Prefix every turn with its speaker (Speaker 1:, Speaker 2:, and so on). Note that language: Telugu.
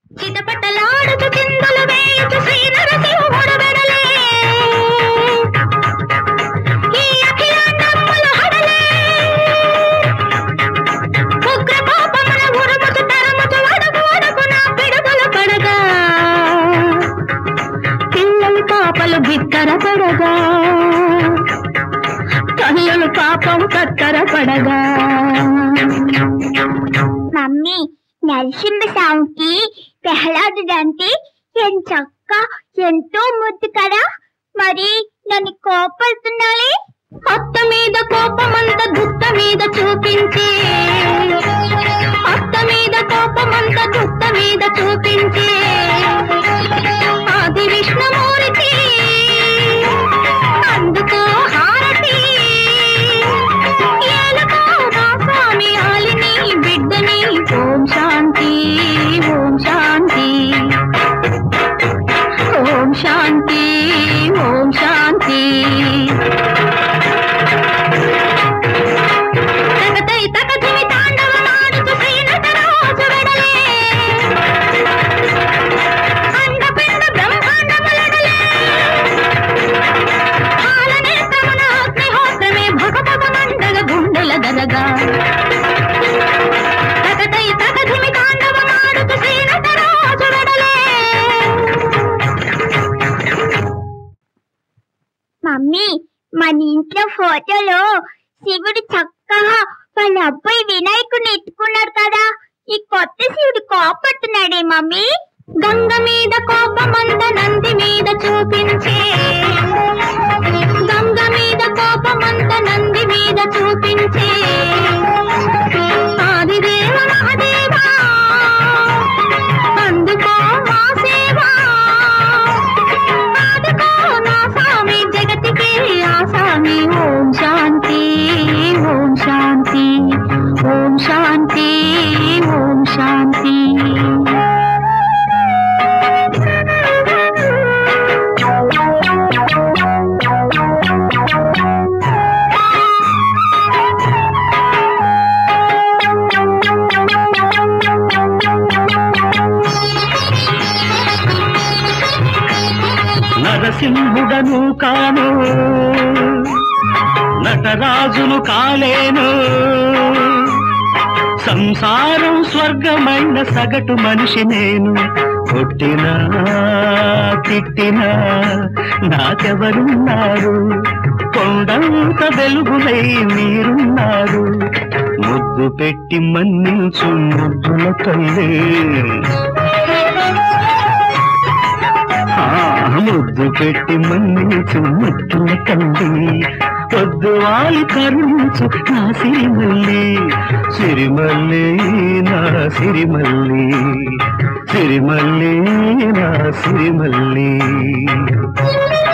Speaker 1: చిటపటలాడుతూ చిందులు వేయుచు శ్రీ నరసింహుడు వెడలే ఈ అఖిలాండములు హడలే ఉగ్ర కోపమున ఉరుముచు తరుముచు అడుగు అడుగున పిడుగులు పడగా పిల్లలు పాపలు బిత్తర పడగా కన్నులు పాపం కత్తర పడగా మమ్మీ నరసింహస్వామికి ప్రహ్లాదుడంటే ఎంచక్క ఎంతో ముద్దు కదా మరి నన్ను కోపడుతున్నాలే అత్త మీద కోపమంత దుత్త మీద చూపించి అత్త మీద కోపమంత దుత్త మీద చూపించి ఆది విష్ణుమూర్తి అందుకో హారతి ఏలుకో నా స్వామి ఆలిని బిడ్డని ఓం శాంతి ఓం శాంతి ఓం శాంతి ఓం శాంతి తగతై తగతిమి తాండవమాడుతూ శ్రీనటరాజు వెడలే. అండపిండ బ్రహ్మాండములెడలే. పాలనేత్రమున అగ్నిహోత్రమే భగభగమండగ గుండెల దరగా. తగతై తగతిమి తాండవమాడుతూ శ్రీనటరాజు వెడలే. మమ్మీ మన ఇంట్లో ఫోటోలో శివుడు చక్కగా వాళ్ళ అబ్బాయి వినాయకుడిని ఎత్తుకున్నాడు కదా ఈ కొత్త శివుడు కోపడుతున్నాడే మమ్మీ గంగ మీద కోపమంత నంది మీద చూపించే గంగ మీద కోపమంత నంది మీద చూపించే ఆదిదేవ మహాదేవా అందుకో మా సేవా ఆదుకో నా స్వామి జగతికి ఆసామి ఓం శాంతి ఓం శాంతి ఓం శాంతి ఓం శాంతి
Speaker 2: నరసింహుడను కాను నటరాజును కాలేను సంసారం స్వర్గమైన సగటు మనిషి నేను కొట్టినా తిట్టినా నాకెవరున్నారు కొండంత వెలుగులై మీరున్నారు ముద్దు పెట్టి మన్నించు ముద్దుల తల్లి ఆ ముద్దు పెట్టి మన్నించు ముద్దుల తల్లి పొద్దు వాలి కరుణించు నా సిరిమల్లి సిరిమల్లి నా సిరిమల్లి సిరిమల్లి నా సిరిమల్లి